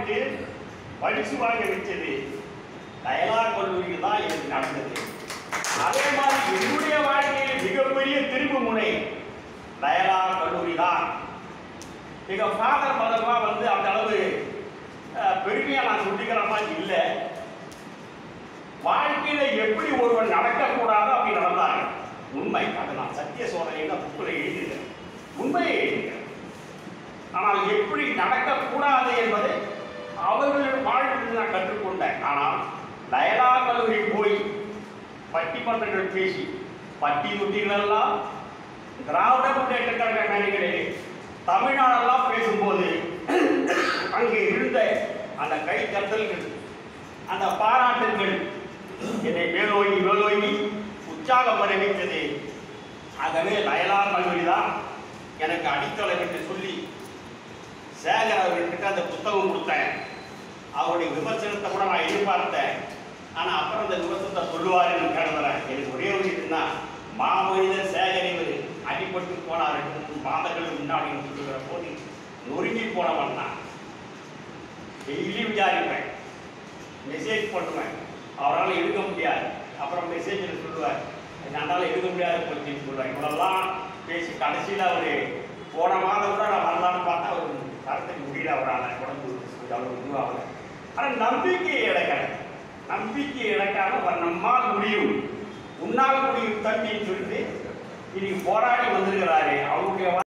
விட்டு பரிசு வாங்க வச்சது டயலாக் கல்லூரியில் தான் எனக்கு நடந்தது அதே மாதிரி என்னுடைய வாழ்க்கையில் மிகப்பெரிய திருப்பு முனை டயலாக் கல்லூரி தான் எங்க ஃபாதர் மதர்லாம் வந்து அந்த அளவு அஹ், பெருமையா நான் சொல்லிக்கிற மாதிரி இல்லை வாழ்க்கையில எப்படி ஒருவன் நடக்கக்கூடாது அப்படி நடந்தாங்க உண்மை அது நான் சத்திய சோதனை புக்கில் எழுதியிருக்கேன் உண்மையை எழுதியிருக்கேன் ஆனால் எப்படி நடக்கக்கூடாது என்பதை அவர்கள் வாழ்வில் நான் கற்றுக்கொண்டேன் ஆனால் லயலா கல்லூரி போய் பட்டிமன்றங்கள் பேசி பட்டி முட்டிகளெல்லாம் திராவிட முன்னேற்ற கழக மேடைகளே தமிழ்நாடெல்லாம் பேசும்போது அங்கே இருந்த அந்த கை கத்தல்கள் அந்த பாராட்டுகள் என்னை மேலோங்கி மேலோங்கி உற்சாகம் வர வைத்தது ஆகவே லயலா கல்லூரி தான் எனக்கு அடித்தளம் என்று சொல்லி சேகர் அவர்கிட்ட அந்த புத்தகம் கொடுத்தேன் அவருடைய விமர்சனத்தை கூட நான் எதிர்பார்த்தேன் ஆனால் அப்புறம் அந்த விமர்சனத்தை சொல்லுவாருன்னு கருதுறேன் எனக்கு ஒரே ஒரு இதுன்னா மாமனிதர் சேகர் இவர் அடிபட்டு போனார் ரெண்டு மூணு மாதங்கள் முன்னாடி சொல்லுகிற போது நொறுங்கி போனவன் தான் டெய்லி விசாரிப்பேன் மெசேஜ் பண்ணுவேன் அவரால் எடுக்க முடியாது அப்புறம் மெசேஜில் சொல்லுவார் என்னால் எடுக்க முடியாது போச்சுன்னு சொல்லுவார் இவ்வளோலாம் பேசி கடைசியில் அவர் போன மாதம் கூட நான் வரலான்னு பார்த்தா அவர் வரத்துக்கு முடியல அவரால் உடம்பு கொஞ்சம் அவ்வளோ இதுவாகல ஆனால் நம்பிக்கை இழக்கலை நம்பிக்கை இழக்காம அவர் நம்மால் முடியும் உன்னால் முடியும் தம்பின்னு சொல்லிட்டு இன்னைக்கு போராடி வந்திருக்கிறாரு அவருடைய